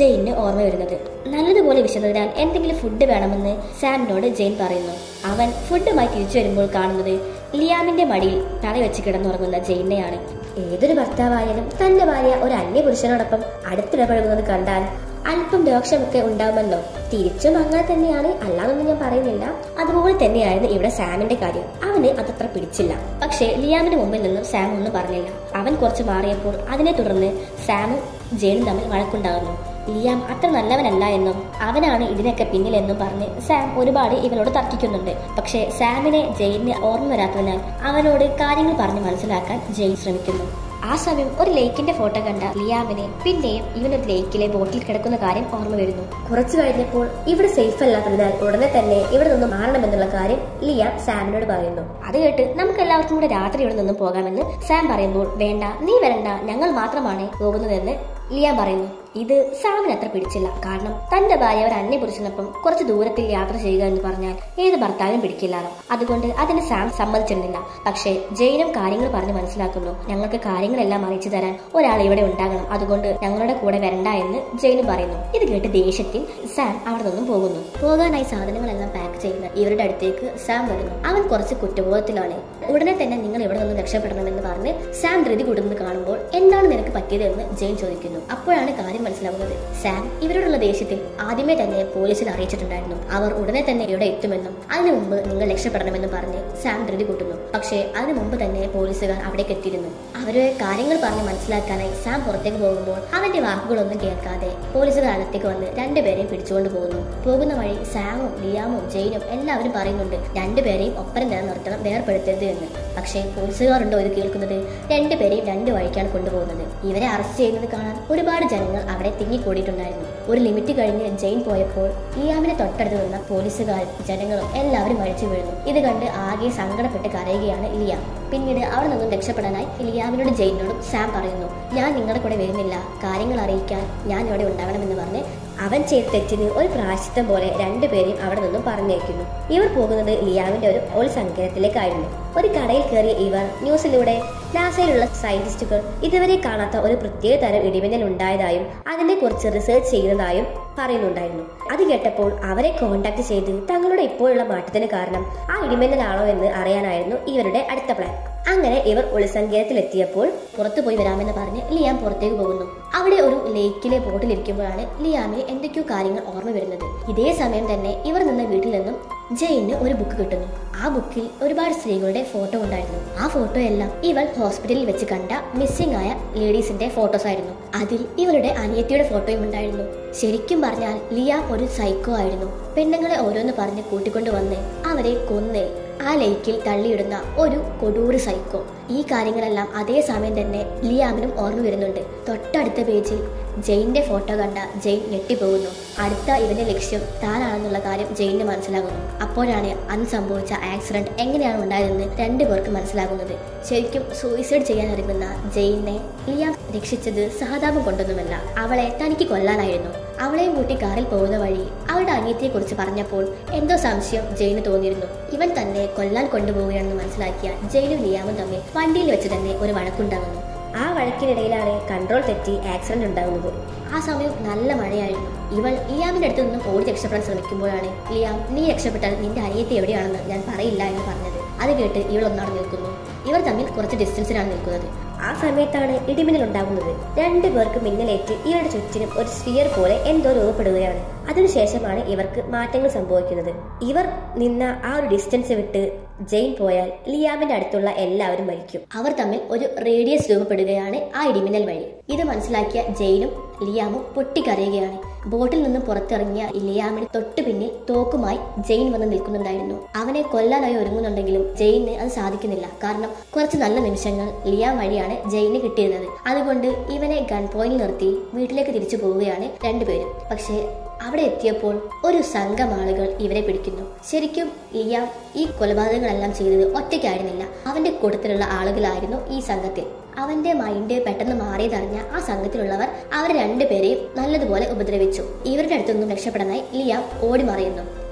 ജെയിന് ഓർമ്മ വരുന്നത് നല്ലതുപോലെ വിശന്നതിനാൽ എന്തെങ്കിലും ഫുഡ് വേണമെന്ന് സാമിനോട് ജെയിൻ പറയുന്നു അവൻ ഫുഡുമായി തിരിച്ചു വരുമ്പോൾ കാണുന്നത് ലിയാമിന്റെ മടിയിൽ തലവെച്ച് കിടന്നുറങ്ങുന്ന ജെയിനെയാണ് ഏതൊരു ഭർത്താവായാലും തന്റെ ഭാര്യ ഒരു അന്യപുരുഷനോടൊപ്പം അടുത്തിടപഴകുന്നത് കണ്ടാൽ അല്പം രോക്ഷമൊക്കെ ഉണ്ടാവുമല്ലോ തിരിച്ചും അങ്ങനെ തന്നെയാണ് അല്ലാതൊന്നും ഞാൻ പറയുന്നില്ല അതുപോലെ തന്നെയായിരുന്നു ഇവിടെ സാമിന്റെ കാര്യം അവന് അതത്ര പിടിച്ചില്ല പക്ഷേ ലിയാമിന് മുമ്പിൽ നിന്നും സാം ഒന്നും പറഞ്ഞില്ല അവൻ കുറച്ച് മാറിയപ്പോൾ അതിനെ തുടർന്ന് സാമും ജെയിനും തമ്മിൽ വഴക്കുണ്ടാകുന്നു ലിയാം അത്ര നല്ലവനല്ല എന്നും അവനാണ് ഇതിനൊക്കെ പിന്നിലെന്നും പറഞ്ഞ് സാം ഒരുപാട് ഇവനോട് തർക്കിക്കുന്നുണ്ട് പക്ഷേ സാമിനെ ജെയിലിന് ഓർമ്മ വരാത്തതിനാൽ അവനോട് കാര്യങ്ങൾ പറഞ്ഞ് മനസ്സിലാക്കാൻ ജെയിൻ ശ്രമിക്കുന്നു ആ സമയം ഒരു ലേക്കിന്റെ ഫോട്ടോ കണ്ട ലിയാമിനെ പിന്നെയും ഇവനൊരു ലേക്കിലെ ബോട്ടിൽ കിടക്കുന്ന കാര്യം ഓർമ്മ വരുന്നു കുറച്ചു കഴിഞ്ഞപ്പോൾ ഇവിടെ സേഫ് അല്ലാത്തതിനാൽ ഉടനെ തന്നെ ഇവിടെ നിന്ന് മാറണമെന്നുള്ള കാര്യം ലിയാം സാമിനോട് പറയുന്നു അത് കേട്ട് നമുക്ക് എല്ലാവർക്കും കൂടെ രാത്രി ഇവിടെ നിന്നും പോകാമെന്ന് സാം പറയുമ്പോൾ വേണ്ട നീ വരണ്ട ഞങ്ങൾ മാത്രമാണ് പോകുന്നതെന്ന് ലിയാം പറയുന്നു ഇത് സാമിന് അത്ര പിടിച്ചില്ല കാരണം തന്റെ ഭാര്യ ഒരു അന്യപുരുഷനൊപ്പം കുറച്ച് ദൂരത്തിൽ യാത്ര ചെയ്യുക എന്ന് പറഞ്ഞാൽ ഏത് ഭർത്താവിനും പിടിക്കില്ലാലോ അതുകൊണ്ട് അതിന് സാം സമ്മതിച്ചിരുന്നില്ല പക്ഷേ ജെയിനും കാര്യങ്ങൾ പറഞ്ഞ് മനസ്സിലാക്കുന്നു ഞങ്ങൾക്ക് കാര്യങ്ങളെല്ലാം അറിയിച്ചു തരാൻ ഒരാൾ ഇവിടെ ഉണ്ടാകണം അതുകൊണ്ട് ഞങ്ങളുടെ കൂടെ വരണ്ട എന്ന് ജെയിനും പറയുന്നു ഇത് കേട്ട് ദേഷ്യത്തിൽ സാം അവിടെ നിന്നും പോകുന്നു പോകാനായി സാധനങ്ങളെല്ലാം പാക്ക് ചെയ്യുന്ന ഇവരുടെ അടുത്തേക്ക് സാം വരുന്നു അവൻ കുറച്ച് കുറ്റബോധത്തിലാണ് ഉടനെ തന്നെ നിങ്ങൾ ഇവിടെ നിന്ന് രക്ഷപ്പെടണമെന്ന് പറഞ്ഞ് സാം ധൃതി കൂടുന്നത് കാണുമ്പോൾ എന്താണ് നിനക്ക് പറ്റിയത് എന്ന് ജെയിൻ ചോദിക്കുന്നു അപ്പോഴാണ് കാര്യം മനസ്സിലാവുന്നത് സാം ഇവരോടുള്ള ദേഷ്യത്തിൽ ആദ്യമേ തന്നെ പോലീസിൽ അറിയിച്ചിട്ടുണ്ടായിരുന്നു അവർ ഉടനെ തന്നെ ഇവിടെ എത്തുമെന്നും അതിനു മുമ്പ് നിങ്ങൾ രക്ഷപ്പെടണമെന്നും പറഞ്ഞ് സാം ധൃതി കൂട്ടുന്നു പക്ഷേ അതിനു മുമ്പ് തന്നെ പോലീസുകാർ അവിടേക്ക് എത്തിയിരുന്നു അവരെ കാര്യങ്ങൾ പറഞ്ഞ് മനസ്സിലാക്കാനായി സാം പുറത്തേക്ക് പോകുമ്പോൾ അവന്റെ വാക്കുകളൊന്നും കേൾക്കാതെ പോലീസുകാർ അകത്തേക്ക് വന്ന് രണ്ടുപേരെയും പിടിച്ചുകൊണ്ട് പോകുന്നു പോകുന്ന വഴി സാമും ലിയാമും ജെയിനും എല്ലാവരും പറയുന്നുണ്ട് രണ്ടുപേരെയും ഒപ്പരം തന്നെ നിർത്തണം വേർപെടുത്തരുത് എന്ന് പക്ഷേ പോലീസുകാരുണ്ടോ ഇത് കേൾക്കുന്നത് രണ്ടുപേരെയും രണ്ട് വഴിക്കാണ് കൊണ്ടുപോകുന്നത് ഇവരെ അറസ്റ്റ് ചെയ്യുന്നത് കാണാൻ ഒരുപാട് ജനങ്ങൾ അവിടെ തിങ്ങിക്കൂടിയിട്ടുണ്ടായിരുന്നു ഒരു ലിമിറ്റ് കഴിഞ്ഞ് ജെയിൻ പോയപ്പോൾ ലിയാമിനെ തൊട്ടടുത്ത് നിന്ന പോലീസുകാരും ജനങ്ങളും എല്ലാവരും മരിച്ചു വീഴുന്നു ഇത് കണ്ട് ആകെ സങ്കടപ്പെട്ട് കരയുകയാണ് ലിയാം പിന്നീട് അവിടെ നിന്നും രക്ഷപ്പെടാനായി ലിയാമിനോട് ജെയിനോടും സാം പറയുന്നു ഞാൻ നിങ്ങളുടെ കൂടെ വരുന്നില്ല കാര്യങ്ങൾ അറിയിക്കാൻ ഞാൻ ഇവിടെ ഉണ്ടാവണമെന്ന് പറഞ്ഞ് അവൻ ചെയ്ത തെറ്റിന് ഒരു പ്രായശ്ചിത്തം പോലെ രണ്ടുപേരെയും അവിടെ നിന്നും പറഞ്ഞേക്കുന്നു ഇവർ പോകുന്നത് ലിയാമിന്റെ ഒരു ഒൾ സങ്കേതത്തിലേക്കായിരുന്നു ഒരു കടയിൽ കയറിയ ഇവർ ന്യൂസിലൂടെ നാസയിലുള്ള സയന്റിസ്റ്റുകൾ ഇതുവരെ കാണാത്ത ഒരു പ്രത്യേക തരം ഇടിമിന്നൽ ഉണ്ടായതായും അതിനെക്കുറിച്ച് റിസർച്ച് ചെയ്യുന്നതായും പറയുന്നുണ്ടായിരുന്നു അത് കേട്ടപ്പോൾ അവരെ കോണ്ടാക്ട് ചെയ്ത് തങ്ങളുടെ ഇപ്പോഴുള്ള മാറ്റത്തിന് കാരണം ആ ഇടിമിന്നലാണോ എന്ന് അറിയാനായിരുന്നു ഇവരുടെ അടുത്ത പ്ലാൻ അങ്ങനെ ഇവർ ഒളിസങ്കേതത്തിലെത്തിയപ്പോൾ പുറത്തു പോയി വരാമെന്ന് പറഞ്ഞ് ലിയാം പുറത്തേക്ക് പോകുന്നു അവിടെ ഒരു ലേക്കിലെ ബോട്ടിലിരിക്കുമ്പോഴാണ് ലിയാമിന് എന്തൊക്കെയോ കാര്യങ്ങൾ ഓർമ്മ വരുന്നത് ഇതേ സമയം തന്നെ ഇവർ നിന്ന വീട്ടിൽ നിന്നും ജെയിന് ഒരു ബുക്ക് കിട്ടുന്നു ആ ബുക്കിൽ ഒരുപാട് സ്ത്രീകളുടെ ഫോട്ടോ ഉണ്ടായിരുന്നു ആ ഫോട്ടോ എല്ലാം ഇവൾ ഹോസ്പിറ്റലിൽ വെച്ച് കണ്ട മിസ്സിംഗ് ആയ ലേഡീസിന്റെ ഫോട്ടോസ് ആയിരുന്നു അതിൽ ഇവളുടെ അനിയത്തിയുടെ ഫോട്ടോയും ഉണ്ടായിരുന്നു ശരിക്കും പറഞ്ഞാൽ ലിയാം ഒരു സൈക്കോ ആയിരുന്നു പെണ്ണുങ്ങളെ ഓരോന്ന് പറഞ്ഞ് കൂട്ടിക്കൊണ്ടു വന്ന് അവരെ കൊന്ന് ആ ലേക്കിൽ തള്ളിയിടുന്ന ഒരു കൊടൂറ് സൈക്കോ ഈ കാര്യങ്ങളെല്ലാം അതേ സമയം തന്നെ ലിയാമിനും ഓർമ്മ വരുന്നുണ്ട് തൊട്ടടുത്ത പേജിൽ ജെയിന്റെ ഫോട്ടോ കണ്ട ജെയിൻ ഞെട്ടിപ്പോകുന്നു അടുത്ത ഇവന്റെ ലക്ഷ്യം താനാണെന്നുള്ള കാര്യം ജെയിന് മനസ്സിലാകുന്നു അപ്പോഴാണ് അന്ന് സംഭവിച്ച ആക്സിഡന്റ് എങ്ങനെയാണ് ഉണ്ടായതെന്ന് രണ്ടുപേർക്ക് മനസ്സിലാകുന്നത് ശരിക്കും സൂയിസൈഡ് ചെയ്യാൻ ഒരുങ്ങുന്ന ജെയിനെ ലിയാം രക്ഷിച്ചത് സഹതാപം കൊണ്ടൊന്നുമല്ല അവളെ തനിക്ക് കൊല്ലാനായിരുന്നു അവളെയും കൂട്ടി കാറിൽ പോകുന്ന വഴി അവളുടെ അനിയത്തിയെ കുറിച്ച് പറഞ്ഞപ്പോൾ എന്തോ സംശയം ജെയിന് തോന്നിയിരുന്നു ഇവൻ തന്നെ കൊല്ലാൻ കൊണ്ടുപോവുകയാണെന്ന് മനസ്സിലാക്കിയ ജെയിനും ലിയാമും തമ്മിൽ വണ്ടിയിൽ വെച്ച് തന്നെ ഒരു വഴക്കുണ്ടാകുന്നു ആ വഴക്കിനിടയിലാണ് കൺട്രോൾ തെറ്റി ആക്സിഡന്റ് ഉണ്ടാകുന്നത് ആ സമയം നല്ല മഴയായിരുന്നു ഇവൾ ലിയാമിന്റെ അടുത്ത് നിന്നും ഓടി രക്ഷപ്പെടാൻ ശ്രമിക്കുമ്പോഴാണ് ലിയാം നീ രക്ഷപ്പെട്ടാൽ നിന്റെ അനിയത്തി എവിടെയാണെന്ന് ഞാൻ പറയില്ല എന്ന് പറഞ്ഞത് അത് കേട്ട് ഇവൾ ഒന്നാണ് നിൽക്കുന്നു ഇവർ തമ്മിൽ കുറച്ച് ഡിസ്റ്റൻസിലാണ് നിൽക്കുന്നത് ആ സമയത്താണ് ഇടിമിന്നൽ ഉണ്ടാകുന്നത് രണ്ടു പേർക്ക് മിന്നലേറ്റ് ഇവരുടെ ചുറ്റിനും ഒരു സ്ഫിയർ പോലെ എന്തോ രൂപപ്പെടുകയാണ് അതിനുശേഷമാണ് ഇവർക്ക് മാറ്റങ്ങൾ സംഭവിക്കുന്നത് ഇവർ നിന്ന ആ ഒരു ഡിസ്റ്റൻസ് വിട്ട് ജെയിൻ പോയാൽ ലിയാമിന്റെ അടുത്തുള്ള എല്ലാവരും മരിക്കും അവർ തമ്മിൽ ഒരു റേഡിയസ് രൂപപ്പെടുകയാണ് ആ ഇടിമിന്നൽ വഴി ഇത് മനസ്സിലാക്കിയ ജെയിനും ലിയാമും പൊട്ടിക്കരയുകയാണ് ബോട്ടിൽ നിന്ന് പുറത്തിറങ്ങിയ ലിയാമിന് തൊട്ടു പിന്നിൽ തോക്കുമായി ജെയിൻ വന്ന് നിൽക്കുന്നുണ്ടായിരുന്നു അവനെ കൊല്ലാനായി ഒരുങ്ങുന്നുണ്ടെങ്കിലും ജെയിന് അത് സാധിക്കുന്നില്ല കാരണം കുറച്ച് നല്ല നിമിഷങ്ങൾ ലിയാം വഴിയാണ് ജെയിന് കിട്ടിയിരുന്നത് അതുകൊണ്ട് ഇവനെ ഗൺ പോയിന്റിൽ നിർത്തി വീട്ടിലേക്ക് തിരിച്ചു പോവുകയാണ് രണ്ടുപേരും പക്ഷേ അവിടെ എത്തിയപ്പോൾ ഒരു സംഘം ആളുകൾ ഇവരെ പിടിക്കുന്നു ശരിക്കും ലിയാം ഈ കൊലപാതകങ്ങളെല്ലാം ചെയ്തത് ഒറ്റയ്ക്കായിരുന്നില്ല അവന്റെ കൂട്ടത്തിലുള്ള ആളുകളായിരുന്നു ഈ സംഘത്തിൽ അവന്റെ മൈൻഡ് പെട്ടെന്ന് മാറിയതറിഞ്ഞ ആ സംഘത്തിലുള്ളവർ അവർ രണ്ടുപേരെയും നല്ലതുപോലെ ഉപദ്രവിച്ചു ഇവരുടെ അടുത്തൊന്നും രക്ഷപ്പെടാനായി ലിയാം ഓടി മറിയുന്നു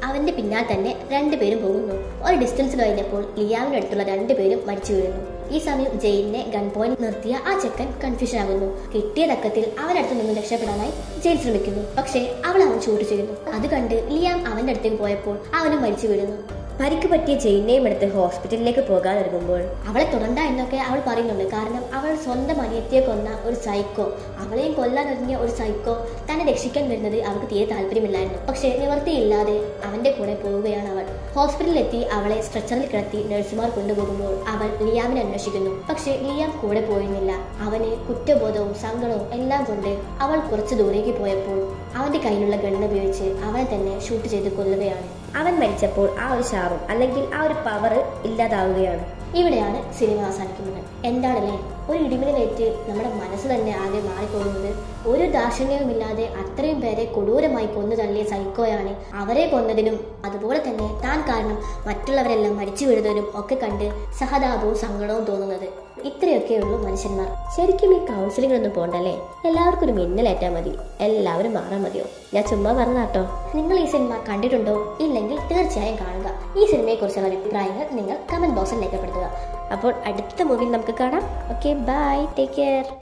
അവന്റെ പിന്നാലെ തന്നെ രണ്ടുപേരും പോകുന്നു ഒരു ഡിസ്റ്റൻസ് കഴിഞ്ഞപ്പോൾ ലിയാമിന്റെ അടുത്തുള്ള രണ്ടുപേരും മരിച്ചു വീഴുന്നു ഈ സമയം ജയിലിനെ ഗൺ പോയിന്റ് നിർത്തിയ ആ ചെക്കൻ കൺഫ്യൂഷൻ ആകുന്നു കിട്ടിയ തക്കത്തിൽ അവനടുത്ത് നിന്ന് രക്ഷപ്പെടാനായി ജയിൽ ശ്രമിക്കുന്നു പക്ഷേ അവൾ അവൻ ഷൂട്ട് ചെയ്യുന്നു അത് കണ്ട് ലിയാം അവന്റെ അടുത്തേക്ക് പോയപ്പോൾ അവനും മരിച്ചു വീഴുന്നു പരിക്ക് പറ്റിയ ജെയിനെയും എടുത്ത് ഹോസ്പിറ്റലിലേക്ക് പോകാൻ ഒരുങ്ങുമ്പോൾ അവളെ തുടണ്ട എന്നൊക്കെ അവൾ പറയുന്നുണ്ട് കാരണം അവൾ സ്വന്തം അനിയത്തിയെ കൊന്ന ഒരു സൈക്കോ അവളെയും കൊല്ലാൻ ഒരുങ്ങിയ ഒരു സൈക്കോ തന്നെ രക്ഷിക്കാൻ വരുന്നത് അവൾക്ക് തീരെ താല്പര്യമില്ലായിരുന്നു പക്ഷേ നിവർത്തിയില്ലാതെ അവന്റെ കൂടെ പോവുകയാണ് അവൾ ഹോസ്പിറ്റലിലെത്തി അവളെ സ്ട്രെച്ചറിൽ കിടത്തി നഴ്സുമാർ കൊണ്ടുപോകുമ്പോൾ അവൾ ലിയാമിനെ അന്വേഷിക്കുന്നു പക്ഷേ ലിയാം കൂടെ പോയിരുന്നില്ല അവന് കുറ്റബോധവും സങ്കടവും എല്ലാം കൊണ്ട് അവൾ കുറച്ച് ദൂരേക്ക് പോയപ്പോൾ അവന്റെ കയ്യിലുള്ള ഗണ്ണ് ഉപയോഗിച്ച് അവനെ തന്നെ ഷൂട്ട് ചെയ്ത് കൊല്ലുകയാണ് അവൻ മരിച്ചപ്പോൾ ആ ഒരു ശാപം അല്ലെങ്കിൽ ആ ഒരു പവർ ഇല്ലാതാവുകയാണ് ഇവിടെയാണ് സിനിമ അവസാനിക്കുന്നത് എന്താണല്ലേ ഒരു ഇടിമിന്നലേറ്റ് നമ്മുടെ മനസ്സ് തന്നെ ആകെ മാറിപ്പോകുന്നത് ഒരു ദാക്ഷിണ്യവുമില്ലാതെ അത്രയും പേരെ കൊടൂരമായി കൊന്നു തള്ളിയ സൈക്കോയാണ് അവരെ കൊന്നതിനും അതുപോലെ തന്നെ താൻ കാരണം മറ്റുള്ളവരെല്ലാം മരിച്ചു വീഴുന്നതിനും ഒക്കെ കണ്ട് സഹതാപവും സങ്കടവും തോന്നുന്നത് ഇത്രയൊക്കെയുള്ളൂ മനുഷ്യന്മാർ ശരിക്കും ഈ കൗൺസിലിംഗിനൊന്നും പോണ്ടല്ലേ എല്ലാവർക്കും ഒരു മിന്നലേറ്റാ മതി എല്ലാവരും മാറാൻ മതിയോ ഞാൻ ചുമ്മാ പറഞ്ഞാട്ടോ നിങ്ങൾ ഈ സിനിമ കണ്ടിട്ടുണ്ടോ ഇല്ലെങ്കിൽ തീർച്ചയായും കാണുക ഈ സിനിമയെക്കുറിച്ചുള്ള അഭിപ്രായങ്ങൾ നിങ്ങൾ കമന്റ് ബോക്സിൽ രേഖപ്പെടുത്തുക അപ്പോൾ അടുത്ത മൂവിയിൽ നമുക്ക് കാണാം ഓക്കെ ബൈ ടേക്ക് കെയർ